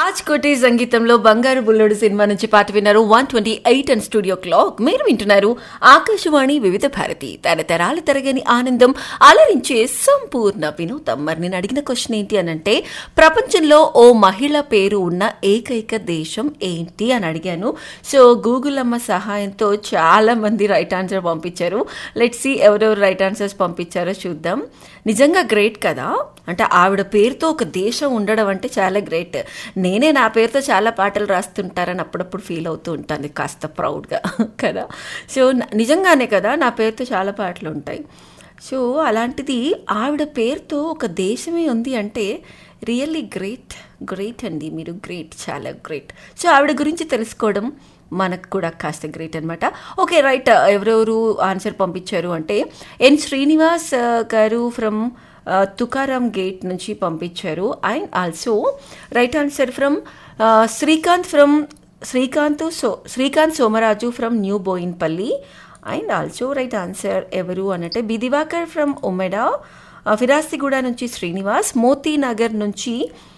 రాజ్ కోటి సంగీతంలో బంగారు బుల్లుడు సినిమా నుంచి పాట విన్నారు one twenty eight and studio clock మీరు వింటున్నారు ఆకాశవాణి వివిధ భారతి తరతరాలు తరగని ఆనందం అలరించే సంపూర్ణ వినోదం మరి నేను అడిగిన క్వశ్చన్ ఏంటి అని అంటే ప్రపంచంలో ఓ మహిళ పేరు ఉన్న ఏకైక దేశం ఏంటి అని అడిగాను సో గూగుల్ అమ్మ సహాయంతో చాలా మంది రైట్ ఆన్సర్ పంపించారు లెట్ సి ఎవరెవరు రైట్ ఆన్సర్స్ పంపించారో చూద్దాం నిజంగా గ్రేట్ కదా అంటే ఆవిడ పేరుతో ఒక దేశం ఉండడం అంటే చాలా గ్రేట్ నేనే నా పేరుతో చాలా పాటలు రాస్తుంటారని అప్పుడప్పుడు ఫీల్ అవుతూ ఉంటాను కాస్త ప్రౌడ్గా కదా సో న- నిజంగానే కదా నా పేరుతో చాలా పాటలు ఉంటాయి సో అలాంటిది ఆవిడ పేరుతో ఒక దేశమే ఉంది అంటే రియల్లీ గ్రేట్ గ్రేట్ అండి మీరు గ్రేట్ చాలా గ్రేట్ సో ఆవిడ గురించి తెలుసుకోవడం మనకు కూడా కాస్త గ్రేట్ అనమాట ఓకే రైట్ ఎవరెవరు ఆన్సర్ పంపించారు అంటే ఎన్ శ్రీనివాస్ ఆ, గారు ఫ్రమ్ తుకారాం గేట్ నుంచి పంపించారు and also right answer from Srikanth from Srikanth so Srikanth Somaraju from new Boinpally and also right answer ఎవరు అనంటే బిదివాకర్ ఫ్రమ్ ఉమెడా ఫిరాస్తిగూడ నుంచి శ్రీనివాస్ మోతీ నగర్ నుంచి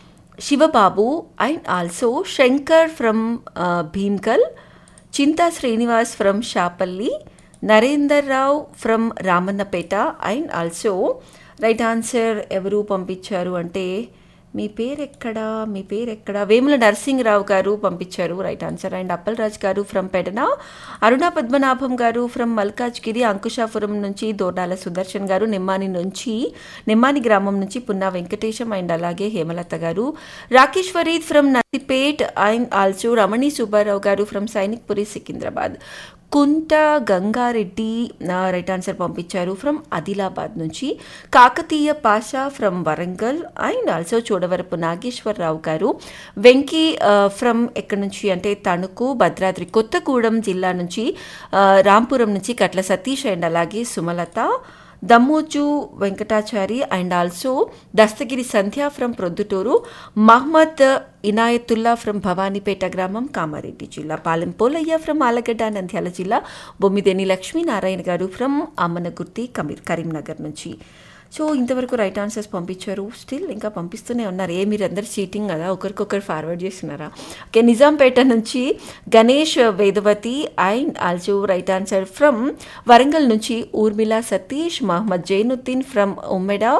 Sivababu and also Shankar from Bhimgal Chinta Srinivas from Shapalli Narender Rao from Ramannapeta and also right answer ఎవరు పంపించారు అంటే మీ పేరు ఎక్కడా మీ పేరు ఎక్కడా వేముల నరసింహరావు గారు పంపించారు రైట్ ఆన్సర్ అండ్ అప్పలరాజ్ గారు ఫ్రమ్ పెడన అరుణ పద్మనాభం గారు ఫ్రమ్ మల్కాజ్గిరి అంకుశాపురం నుంచి దోర్నాల సుదర్శన్ గారు నిమ్మాని నుంచి నిమ్మాని గ్రామం నుంచి పున్నా వెంకటేశం అండ్ అలాగే హేమలత గారు Rakesh Farid from Nasipet and also Ramani Subbarao గారు from Sainikpuri Secunderabad Kunta Gangareddy right answer పంపించారు ఫ్రమ్ ఆదిలాబాద్ నుంచి Kakatiya Pasha from Warangal and also Chudavarapu Nageswararao గారు వెంకీ ఫ్రమ్ ఎక్కడి నుంచి అంటే తణుకు భద్రాద్రి కొత్తగూడెం జిల్లా నుంచి ఆ, రాంపురం నుంచి కట్ల సతీష్ అండ్ అలాగే Sumalatha Dammoju Venkatachari and also Dastagiri Sandhya from Proddatur Mohammed Inayatullah from Bhavanipeta గ్రామం కామారెడ్డి జిల్లా పాలెం పోలయ్య ఫ్రమ్ ఆలగడ్డ నంద్యాల జిల్లా బొమ్మిదేని లక్ష్మీనారాయణ గారు ఫ్రమ్ అమ్మనగుర్తి కమీర్ కరీంనగర్ నుంచి సో ఇంతవరకు రైట్ ఆన్సర్స్ పంపించారు స్టిల్ ఇంకా పంపిస్తూనే ఉన్నారు ఏ మీరు అందరు చీటింగ్ కదా ఒకరికొకరు ఫార్వర్డ్ చేస్తున్నారా ఓకే నిజాంపేట నుంచి Ganesh Vedavathi and also right answer from Warangal నుంచి ఊర్మిళ సతీష్ మహమ్మద్ జైనుద్దీన్ ఫ్రమ్ ఉమ్మెడా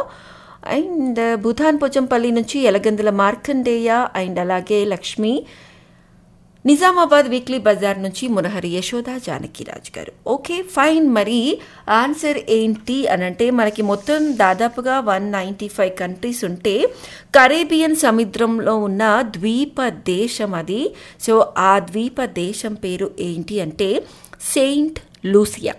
అండ్ భూతాన్ పోచంపల్లి నుంచి ఎలగందుల మార్కండేయ అండ్ అలాగే లక్ష్మి నిజామాబాద్ వీక్లీ బజార్ నుంచి మురహరి యశోద జానకిరాజ్ గారు ఓకే ఫైన్ మరి ఆన్సర్ ఏంటి అని అంటే మనకి మొత్తం దాదాపుగా వన్ నైంటీ ఫైవ్ కంట్రీస్ ఉంటే కరేబియన్ సముద్రంలో ఉన్న ద్వీప దేశం అది సో ఆ ద్వీప దేశం పేరు ఏంటి అంటే సెయింట్ లూసియా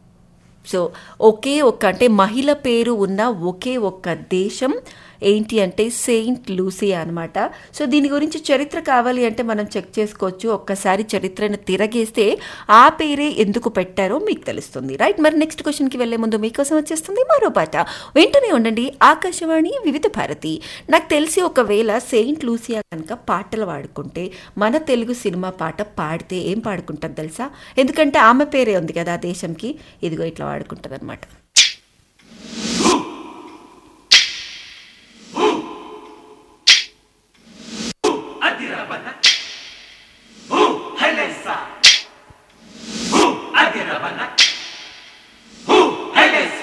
సో ఒకే ఒక్క అంటే మహిళ పేరు ఉన్న ఒకే ఒక్క దేశం ఏంటి అంటే సెయింట్ లూసియా అనమాట సో దీని గురించి చరిత్ర కావాలి అంటే మనం చెక్ చేసుకోవచ్చు ఒక్కసారి చరిత్రను తిరగేస్తే ఆ పేరే ఎందుకు పెట్టారో మీకు తెలుస్తుంది రైట్ మరి నెక్స్ట్ క్వశ్చన్కి వెళ్ళే ముందు మీకోసం వచ్చేస్తుంది మరో పాట వింటూనే ఉండండి ఆకాశవాణి వివిధ భారతి నాకు తెలిసి ఒకవేళ సెయింట్ లూసియా కనుక పాటలు పాడుకుంటే మన తెలుగు సినిమా పాట పాడితే ఏం పాడుకుంటుంది తెలుసా ఎందుకంటే ఆమె పేరే ఉంది కదా ఆ దేశంకి ఇదిగో ఇట్లా వాడుకుంటుంది అనమాట